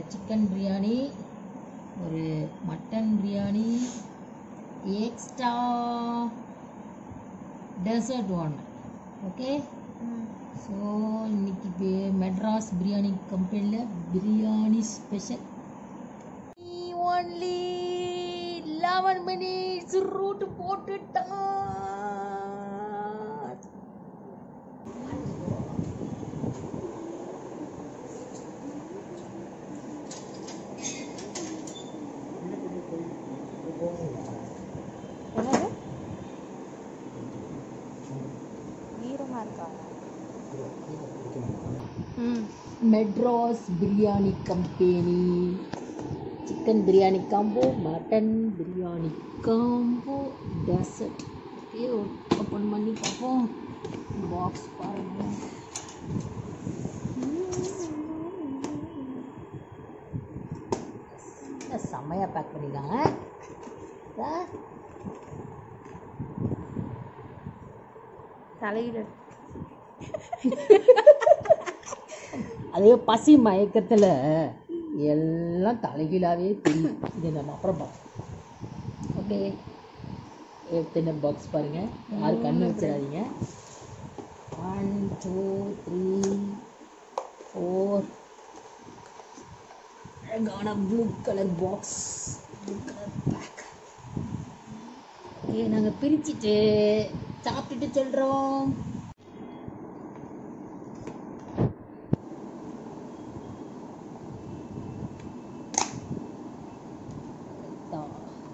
Chicken biryani ஒரு mutton biryani extra dessert ஒன்று okay so இன்னைக்கு பே- மெட்ராஸ் பிரியாணி கம்பெனியில் biryani special only eleven minutes route போட்டுட்டான் என்னது ஈரமா இருக்கா ம் Madras biryani company chicken biryani combo mutton biryani combo dessert okay open பண்ணி பார்ப்போம் பாக்ஸ் பாருங்க செம்மையாக பேக் பண்ணிருக்காங்க ஆ, தலையில அதே பசி மயக்கத்தில் எல்லாம் தலைகீழாவே தெரியும் இதை நம்ம அப்புறம் பார்ப்போம் ஓகே எத்தனை பாக்ஸ் பாருங்க யாரு கண்ணு வச்சிடாதீங்க ஒன் டூ த்ரீ ஃபோர் அழகான blue colour box blue colour pack okay நாங்கள் பிரிச்சுட்டு சாப்பிட்டுட்டு சொல்கிறோம் தான்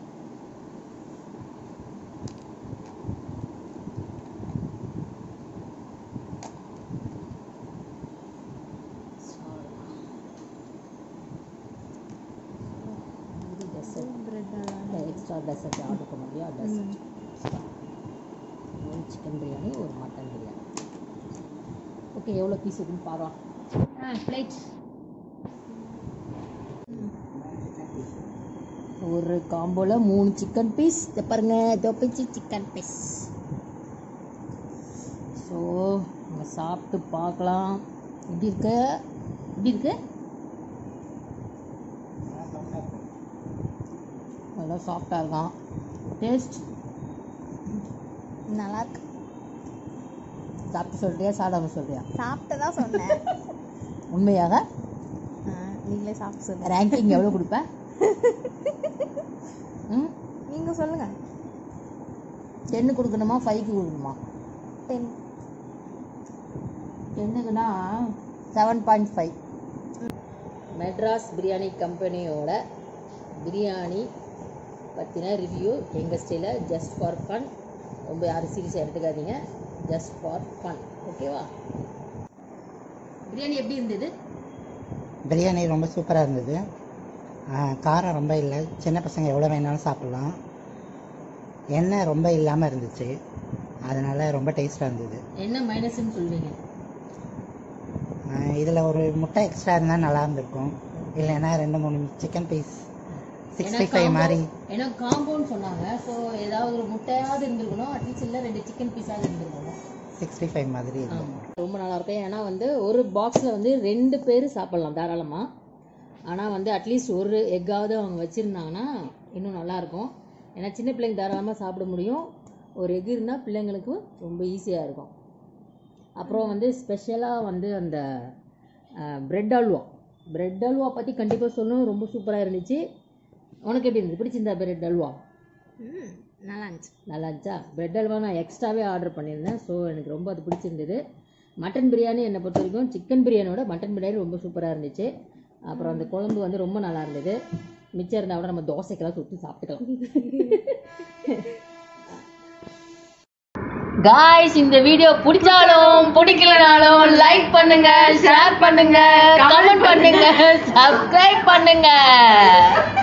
இது dessert. இந்த எக்ஸ்ட்ரா டெசர்ட் ஆர்டர் பண்ண முடியா டெசர்ட் ஒரு சிக்கன் பிரியாணி ஒரு மட்டன் பிரியாணி ஓகே எவ்வளோ பீஸ் இருக்குன்னு பார்க்கலாம் ஆ பிளேட் ஒரு காம்போவில் மூணு சிக்கன் பீஸ் இதை பாருங்க தொப்பிச்சு சிக்கன் பீஸ் ஸோ நம்ம சாப்பிட்டு பார்க்கலாம் எப்படி இருக்கு எப்படி இருக்கு நல்லா சாஃப்டாக இருக்கான் டேஸ்ட் நல்லா இருக்கு சாப்பிட்டு சொல்றியா சாப்பிடாம சொல்றியா சாப்பிட்டதா சொன்னேன் உண்மையாக ஆ, நீங்களே சாப்பிட்டு சொல்லுங்க ரேங்கிங் எவ்வளோ கொடுப்ப ம் நீங்க சொல்லுங்க டென்னு கொடுக்கணுமா ஃபைவ்க்கு கொடுக்கணுமா டென் டென்னுக்குன்னா seven point five Madras biryani கம்பெனியோட பிரியாணி பற்றின ரிவ்யூ எங்கள் ஸ்டைலில் ஜஸ்ட் ஃபார் ஃபன் ரொம்ப யாரும் சீரியஸாக எடுத்துக்காதீங்க ஜஸ்ட் ஃபார் ஃபன் ஓகேவா பிரியாணி எப்படி இருந்தது பிரியாணி ரொம்ப சூப்பராக இருந்தது ஆ, காரம் ரொம்ப இல்லை சின்ன பசங்க எவ்வளோ வேணாலும் சாப்பிட்லாம் எண்ணெய் ரொம்ப இல்லாமல் இருந்துச்சு அதனால் ரொம்ப டேஸ்ட்டாக இருந்தது என்ன மைனஸ்ன்னு சொல்லுவீங்க இதில் ஒரு முட்டை எக்ஸ்ட்ரா இருந்தால் நல்லா இருந்திருக்கும் இல்லைன்னா ரெண்டு மூணு சிக்கன் பீஸ் சிக்ஸ்டி ஃபைவ் மாதிரி ஏன்னா காம்பவுண்ட் சொன்னாங்க ஸோ ஏதாவது ஒரு முட்டையாவது இருந்திருக்கணும் அட்லீஸ்ட் இல்லை ரெண்டு சிக்கன் பீஸாவது இருந்திருக்கணும் சிக்ஸ்டி ஃபைவ் மாதிரி இருந்தது ஆமா. ரொம்ப நல்லா இருக்கும் ஏன்னா வந்து ஒரு பாக்ஸில் வந்து ரெண்டு பேர் சாப்பிடலாம் தாராளமாக ஆனால் வந்து அட்லீஸ்ட் ஒரு எக்காவது அவங்க வச்சுருந்தாங்கன்னா இன்னும் நல்லாயிருக்கும் ஏன்னா சின்ன பிள்ளைங்க தாராளமாக சாப்பிட முடியும் ஒரு எக் இருந்தால் பிள்ளைங்களுக்கு ரொம்ப ஈஸியாக இருக்கும் அப்புறம் வந்து ஸ்பெஷலாக வந்து அந்த பிரெட் அல்வா பிரெட் அல்வா பற்றி கண்டிப்பாக சொல்லணும் ரொம்ப சூப்பராக இருந்துச்சு உனக்கு எப்படி இருந்துச்சு பிடிச்சிருந்தா பிரெட் அல்வா ம் நல்லா இருந்துச்சு நல்லா இருந்துச்சா பிரெட் அல்வா நான் எக்ஸ்ட்ராவே ஆர்டர் பண்ணியிருந்தேன் ஸோ எனக்கு ரொம்ப அது பிடிச்சிருந்தது மட்டன் பிரியாணி என்னை பொறுத்த வரைக்கும் சிக்கன் பிரியாணியோட மட்டன் பிரியாணி ரொம்ப சூப்பராக இருந்துச்சு அப்புறம் அந்த குழம்பு வந்து ரொம்ப நல்லா இருந்தது மிச்சம் இருந்தால் கூட நம்ம தோசைக்கெல்லாம் சுற்றி சாப்பிட்டுக்கலாம் காய்ஸ் இந்த வீடியோ பிடிச்சாலும் பிடிக்கலனாலும் லைக் பண்ணுங்க ஷேர் பண்ணுங்க கமெண்ட் பண்ணுங்க சப்ஸ்கிரைப் பண்ணுங்க